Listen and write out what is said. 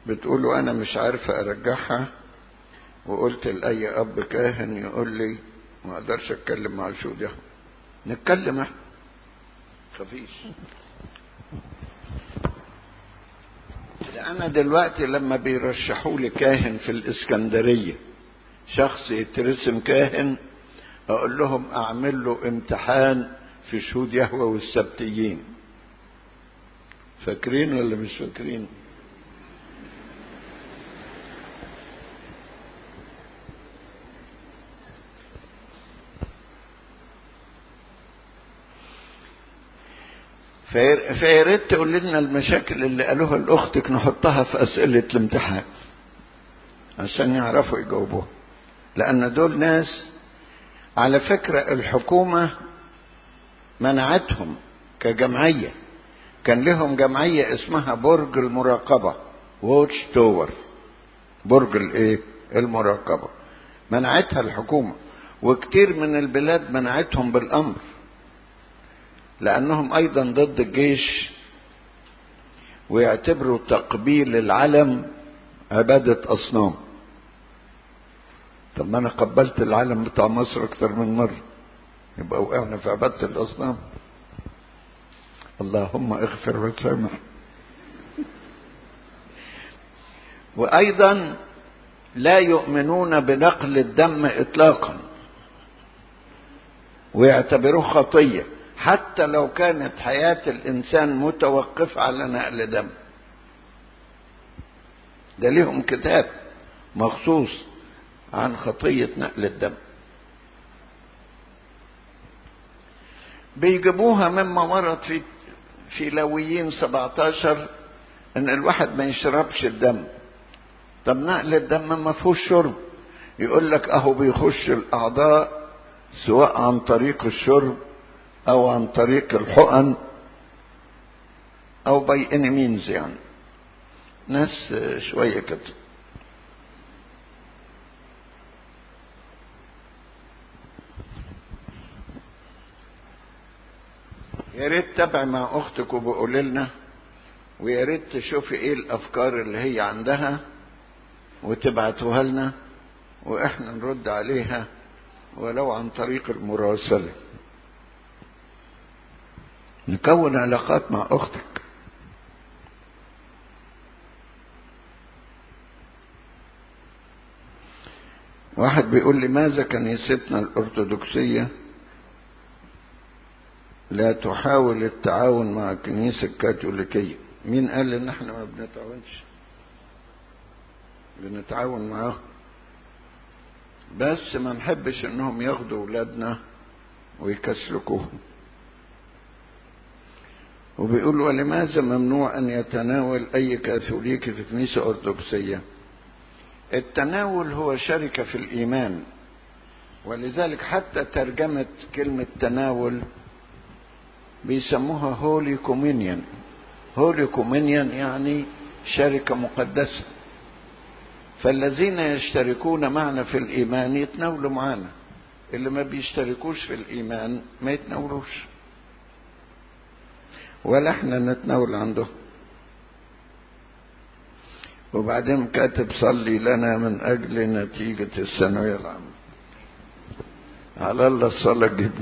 بتقولوا انا مش عارفة ارجعها وقلت لاي اب كاهن يقول لي ما اقدرش اتكلم مع الشهود يا نتكلم احنا خفيش انا دلوقتي لما بيرشحوا لي كاهن في الاسكندريه شخص يترسم كاهن اقول لهم اعمل له امتحان في شهود يهوى والسبتيين فاكرين ولا مش فاكرين فيا ريت تقول لنا المشاكل اللي قالوها لاختك نحطها في اسئله الامتحان عشان يعرفوا يجاوبوها لان دول ناس على فكره الحكومه منعتهم كجمعيه كان لهم جمعيه اسمها برج المراقبه ووتش تور برج الايه المراقبه منعتها الحكومه وكتير من البلاد منعتهم بالامر لأنهم أيضا ضد الجيش ويعتبروا تقبيل العلم عبادة أصنام طب ما أنا قبلت العلم بتاع مصر أكثر من مرة يبقى وقعنا في عبادة الأصنام اللهم اغفر وسامح وأيضا لا يؤمنون بنقل الدم إطلاقا ويعتبروه خطيه حتى لو كانت حياة الإنسان متوقفة على نقل دم ده ليهم كتاب مخصوص عن خطية نقل الدم بيجيبوها مما ورد في في لويين 17 ان الواحد ما يشربش الدم طب نقل الدم ما فيهوش شرب يقول لك اهو بيخش الاعضاء سواء عن طريق الشرب او عن طريق الحقن او باي اني مينز يعني ناس شويه كده يا ريت تتابع مع اختك وبقول لنا ويا ريت تشوفي ايه الافكار اللي هي عندها وتبعتوها لنا واحنا نرد عليها ولو عن طريق المراسله نكون علاقات مع اختك واحد بيقول لي ماذا كنيستنا الأرثوذكسية لا تحاول التعاون مع الكنيسة الكاثوليكية مين قال ان احنا ما بنتعاونش بنتعاون معاهم بس ما نحبش انهم ياخدوا اولادنا ويكسلكوهم وبيقول ولماذا ممنوع ان يتناول اي كاثوليكي في كنيسه ارثوذكسيه التناول هو شركه في الايمان ولذلك حتى ترجمه كلمه تناول بيسموها هولي كومينيون هولي كومينيون يعني شركه مقدسه فالذين يشتركون معنا في الايمان يتناولوا معنا اللي ما بيشتركوش في الايمان ما يتناولوش ولا احنا نتناول عنده وبعدين كاتب صلي لنا من اجل نتيجة الثانوية العامة على الله الصلاة تجيب